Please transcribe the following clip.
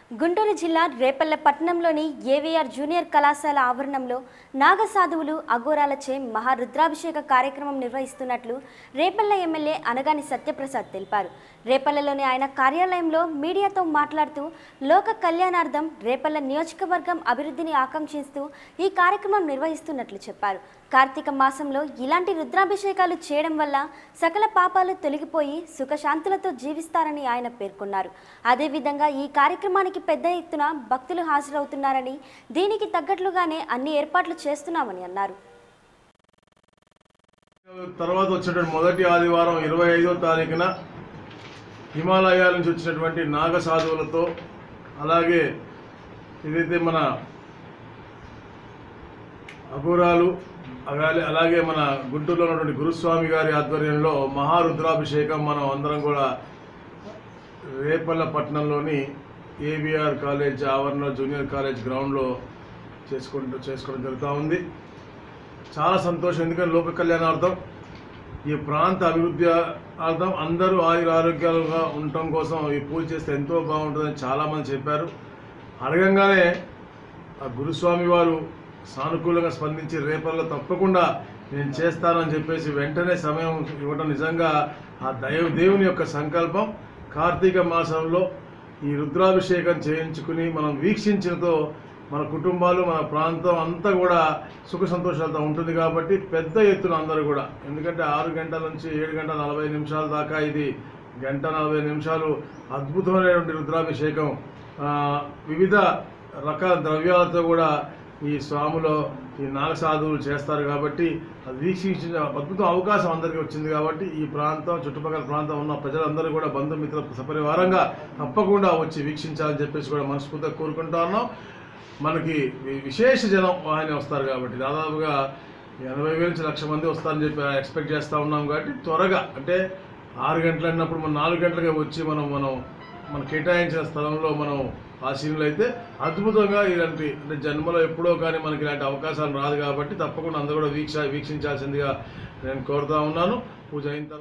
గుంటూరు జిల్లా రేపల్ల పట్టణంలోని AVR junior కళాశాల ఆవరణంలో నాగసాధువులు అఘోరాలచే మహారుద్రాభిషేక కార్యక్రమం నిర్వహిస్తున్నట్లు రేపల్ల ఎమ్మెల్యే అనగాని సత్యప్రసాద్ తెలిపారు రేపల్లలోని ఆయన కార్యాలయంలో మీడియాతో మాట్లాడుతూ లోక కళ్యాణార్థం రేపల్ల నియోజకవర్గం అభివృద్ధిని ఆకాంక్షిస్తూ ఈ కార్యక్రమం నిర్వహిస్తున్నట్లు చెప్పారు కార్తీక మాసంలో ఇలాంటి రుద్రాభిషేకాలు చేయడం వల్ల సకల పాపాలు తొలగిపోయి సుఖశాంతులతో జీవిస్తారని ఆయన పేర్కొన్నారు అదేవిధంగా ఈ కార్యక్రమానికి పెద్ద ఎత్తున భక్తులు హాజరవుతున్నారని దీనికి తగ్గట్లుగానే అన్ని ఏర్పాట్లు చేస్తున్నామని అన్నారు తర్వాత వచ్చినటువంటి మొదటి ఆదివారం ఇరవై ఐదో తారీఖున హిమాలయాల నుంచి వచ్చినటువంటి నాగ సాధువులతో అలాగే ఏదైతే మన అఘోరాలు అలాగే అలాగే మన గుంటూరులో ఉన్నటువంటి గురుస్వామి గారి ఆధ్వర్యంలో మహారుద్రాభిషేకం మనం అందరం కూడా రేపల్ల పట్టణంలోని ఏబిఆర్ కాలేజ్ ఆవరణ జూనియర్ కాలేజ్ గ్రౌండ్లో చేసుకుంటూ చేసుకోవడం జరుగుతూ ఉంది చాలా సంతోషం ఎందుకంటే లోక కళ్యాణార్థం ఈ ప్రాంత అభివృద్ధి అర్థం అందరూ ఆయుర ఆరోగ్యాలుగా ఉండటం కోసం ఈ పూజ చేస్తే ఎంతో బాగుంటుందని చాలామంది చెప్పారు అడగంగానే ఆ గురుస్వామి వారు సానుకూలంగా స్పందించి రేపల్లో తప్పకుండా నేను చేస్తానని చెప్పేసి వెంటనే సమయం ఇవ్వడం నిజంగా ఆ దైవ దేవుని యొక్క సంకల్పం కార్తీక మాసంలో ఈ రుద్రాభిషేకం చేయించుకుని మనం వీక్షించడంతో మన కుటుంబాలు మన ప్రాంతం అంతా కూడా సుఖ సంతోషాలతో ఉంటుంది కాబట్టి పెద్ద ఎత్తున అందరూ కూడా ఎందుకంటే ఆరు గంటల నుంచి ఏడు గంటల నలభై నిమిషాల దాకా ఇది గంట నలభై నిమిషాలు అద్భుతమైనటువంటి రుద్రాభిషేకం ఆ, వివిధ రకాల ద్రవ్యాలతో కూడా ఈ స్వాములో ఈ నాగసాధువులు చేస్తారు కాబట్టి అది వీక్షించిన అద్భుతం అవకాశం అందరికీ వచ్చింది కాబట్టి ఈ ప్రాంతం చుట్టుపక్కల ప్రాంతం ఉన్న ప్రజలందరూ కూడా బంధుమిత్ర సపరివారంగా తప్పకుండా వచ్చి వీక్షించాలని చెప్పేసి కూడా మనస్ఫూర్తిగా కోరుకుంటా ఉన్నాం మనకి వి- విశేష జనం ఆయన వస్తారు కాబట్టి దాదాపుగా ఎనభై వేల నుంచి లక్ష మంది వస్తారని చెప్పి ఎక్స్పెక్ట్ చేస్తూ ఉన్నాం కాబట్టి త్వరగా అంటే ఆరు గంటలు అన్నప్పుడు మనం నాలుగు గంటలకే వచ్చి మనం మనం మన కేటాయించిన స్థలంలో మనం ఆశీనులు అయితే అద్భుతంగా ఇలాంటి అంటే జన్మలో ఎప్పుడో కానీ మనకి ఇలాంటి అవకాశాలు రాదు కాబట్టి తప్పకుండా అందరూ కూడా వీక్ష వీక్షించాల్సిందిగా నేను కోరుతా ఉన్నాను పూజ అయిన తర్వాత